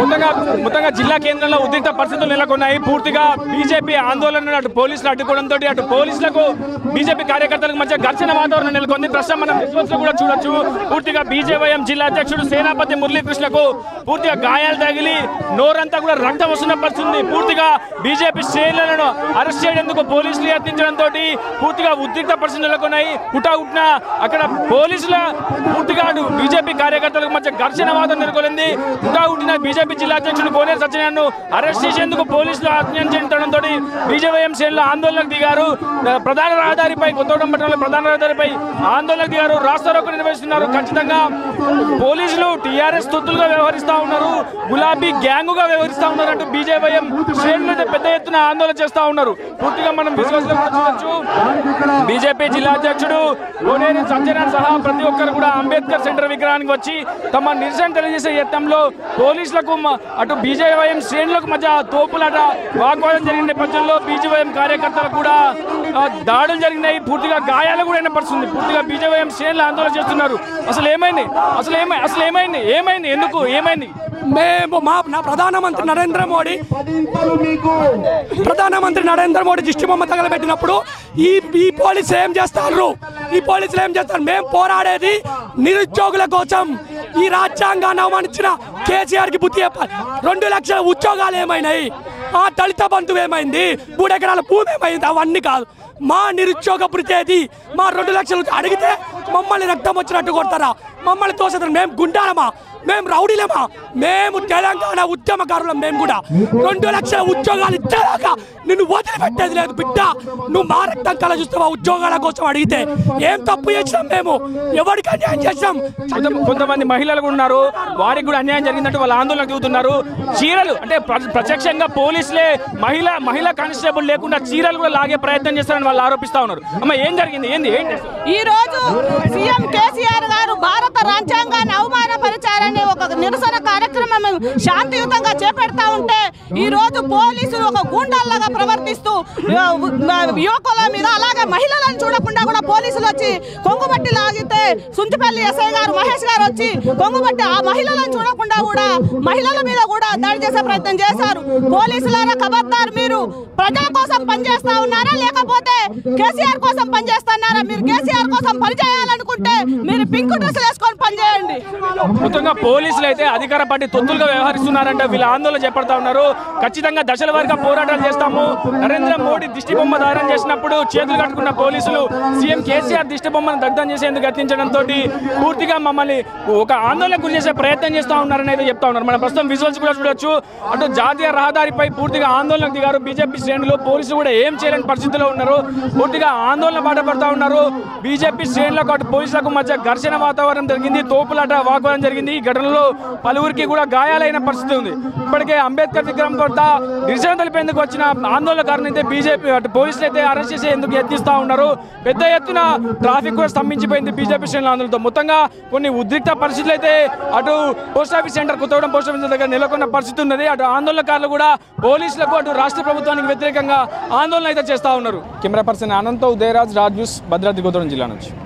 మొత్తంగా మొత్తంగా జిల్లా కేంద్రంలో ఉద్రిక్త పరిస్థితులు నెలకొన్నాయి పూర్తిగా బీజేపీ ఆందోళన అటు పోలీసులు అడ్డుకోవడంతో అటు పోలీసులకు బీజేపీ కార్యకర్తలకు మధ్య ఘర్షణ వాతావరణం నెలకొంది ప్రస్తుతం మనం visuals లో కూడా చూడొచ్చు పూర్తిగా బీజేవైఎం జిల్లా అధ్యక్షుడు సేనాపతి మురళీకృష్ణకు పూర్తిగా గాయాలు తగిలి నోరంతా కూడా రక్తం వస్తున్న పరిస్థితి ఉంది. పూర్తిగా బీజేపీ శ్రేణులను అరెస్ట్ చేయడానికి పోలీసులు యత్నించడంతో పూర్తిగా ఉద్రిక్త పరిస్థితులు నెలకొన్నాయి హుటాహుట్న అక్కడ పోలీసుల పూర్తిగా అటు బీజేపీ కార్యకర్తలకు మధ్య ఘర్షణ వాదం నెలకొంది హుటాహుట్టిన బీజేపీ జిల్లా అధ్యక్షుడు కోనేరు సత్యనారాయణను అరెస్ట్ చేసేందుకు పోలీసులు ఆజ్ఞాపించడంతో బీజేవైఎం శ్రేణులు ఆందోళనకు దిగారు ప్రధాన రహదారిపై కొత్తగూడెం పట్టణంలో ప్రధాన రహదారిపై ఆందోళనకు దిగారు రాస్తారోకో నిర్వహిస్తున్నారు ఖచ్చితంగా పోలీసులు టీఆర్ఎస్ తొత్తులుగా వ్యవహరిస్తా ఉన్నారు గులాబీ గ్యాంగుగా వ్యవహరిస్తా ఉన్నారు అంటూ బీజేవైఎం శ్రేణులు అయితే పెద్ద ఎత్తున ఆందోళన చేస్తా ఉన్నారు పూర్తిగా మనం విశ్వాసం చూడొచ్చు బీజేపీ జిల్లా అధ్యక్షుడు కోనేరు సత్యనారాయణ సహా ప్రతి ఒక్కరు కూడా అంబేద్కర్ సెంటర్ విగ్రహానికి వచ్చి తమ నిరసన తెలియజేసే యత్నంలో పోలీసులకు మ- అటు బీజేవైఎం శ్రేణులకు మధ్య తోపులాట వాగ్వాదం జరిగిన నేపథ్యంలో బీజేవైఎం కార్యకర్తలు కూడా ఆ, దాడులు జరిగినాయి పూర్తిగా గాయాలు కూడా ఏర్పడుతుంది పూర్తిగా బీజేవైఎం శ్రేణులు ఆందోళన చేస్తున్నారు అసలు ఏమైంది అసలు ఏమై అసలు ఏమైంది ఏమైంది ఎందుకు ఏమైంది మేము మా నా ప్రధానమంత్రి నరేంద్ర మోడీ ప్రధానమంత్రి నరేంద్ర మోడీ దిష్టి బొమ్మ తగలబెట్టినప్పుడు ఈ ఈ పోలీసులు ఏం చేస్తారు ఈ పోలీసులు ఏం చేస్తారు మేము పోరాడేది నిరుద్యోగుల కోసం ఈ రాజ్యాంగాన్ని అవమానించిన కేసీఆర్ కి బుద్ధి చెప్పాలి రెండు లక్షల ఉద్యోగాలు ఏమైనాయి ఆ దళిత బంధువు ఏమైంది మూడు ఎకరాల భూమి ఏమైంది అవన్నీ కాదు మా నిరుద్యోగ భృతేది మా రెండు లక్షలు అడిగితే మమ్మల్ని రక్తం వచ్చినట్టు కొడతారా మమ్మల్ని తోసేస్తారు మేము గుండాలమా మేము రౌడీలమా మేము తెలంగాణ ఉద్యమకారులం మేము కూడా రెండు లక్షల ఉద్యోగాలు ఇచ్చేదాకా నిన్ను వదిలిపెట్టేది లేదు బిడ్డ నువ్వు మా రక్తం కల చూస్తావా ఉద్యోగాల కోసం అడిగితే ఏం తప్పు చేసినాం మేము ఎవరికి అన్యాయం చేసినాం కొంత- కొంతమంది మహిళలు కూడా ఉన్నారు వారికి కూడా అన్యాయం జరిగిందంటూ వాళ్ళు ఆందోళన దిగుతున్నారు చీరలు అంటే ప్ర- ప్రత్యక్షంగా పోలీసులే మహిళ మహిళా కానిస్టేబుల్ లేకుండా చీరలు కూడా లాగే ప్రయత్నం చేస్తారని వాళ్ళు ఆరోపిస్తా ఉన్నారు అమ్మ ఏం జరిగింది ఏంది ఏంటి ఈ రోజు సీఎం కేసీఆర్ గారు భారత రాజ్యాంగాన్ని అవమానపరిచారని ఒక నిరసన కార్యక్రమం శాంతియుతంగా చేపడతా ఉంటే ఈ రోజు పోలీసులు ఒక గూండాల్లాగా ప్రవర్తిస్తూ ఆ, ఆ, యువకుల మీద అలాగే మహిళలను చూడకుండా కూడా పోలీసులు వచ్చి కొంగుబట్టి లాగితే సుంచిపల్లి ఎస్ఐ గారు మహేష్ గారు వచ్చి కొంగుబట్టి ఆ మహిళలను చూడకుండా కూడా మహిళల మీద కూడా దాడి చేసే ప్రయత్నం చేశారు పోలీసులారా ఖబర్దార్ మీరు ప్రజల కోసం పనిచేస్తా ఉన్నారా లేకపోతే కేసీఆర్ కోసం పనిచేస్తున్నారా మీరు కేసీఆర్ కోసం పనిచేయాలనుకుంటే మీరు పింక్ డ్రెస్సులు వేసుకొని పనిచేయండి మొత్తంగా పోలీసులు అయితే అధికార పార్టీ తొత్తులుగా వ్యవహరిస్తున్నారంటే వీళ్ళ ఆందోళన చేపడతా ఉన్నారు ఖచ్చితంగా దశల వారీగా పోరాటాలు చేస్తాము నరేంద్ర మోడీ దిష్టి బొమ్మ దారం చేసినప్పుడు చేతులు కట్టుకున్న పోలీసులు సీఎం కేసీఆర్ దిష్టి బొమ్మను దగ్ధం చేసేందుకు యత్నించడంతో పూర్తిగా మమ్మల్ని ఒక ఆందోళన గురి చేసే ప్రయత్నం చేస్తా ఉన్నారని అయితే చెప్తా ఉన్నారు మనం ప్రస్తుతం విజువల్స్ కూడా చూడొచ్చు అటు జాతీయ రహదారిపై పూర్తిగా ఆందోళనకు దిగారు బీజేపీ శ్రేణులు పోలీసులు కూడా ఏం చేయలేని పరిస్థితిలో ఉన్నారు పూర్తిగా ఆందోళన బాట పడతా ఉన్నారు బీజేపీ శ్రేణులకు అటు పోలీసులకు మధ్య ఘర్షణ వాతావరణం జరిగింది తోపులాట వాగ్వాదం జరిగింది ఈ ఘటనలో పలువురికి కూడా గాయాలైన పరిస్థితి ఉంది ఇప్పటికే అంబేద్కర్ విగ్రహం కొత్త నిరసన తెలిపేందుకు వచ్చిన ఆందోళనకారుని అయితే బీజేపీ అటు పోలీసులు అయితే అరెస్ట్ చేసేందుకు యత్నిస్తా ఉన్నారు పెద్ద ఎత్తున ట్రాఫిక్ కూడా స్తంభించిపోయింది బీజేపీ శ్రేణుల ఆందోళనతో మొత్తంగా కొన్ని ఉద్రిక్త పరిస్థితులు అయితే అటు post office centre Kothagudem post office దగ్గర నెలకొన్న పరిస్థితి ఉన్నది అటు ఆందోళనకారులు కూడా పోలీసులకు అటు రాష్ట్ర ప్రభుత్వానికి వ్యతిరేకంగా ఆందోళన అయితే చేస్తా ఉన్నారు camera person Anantha Udayaraj Raj news Bhadradri Kothagudem జిల్లా నుంచి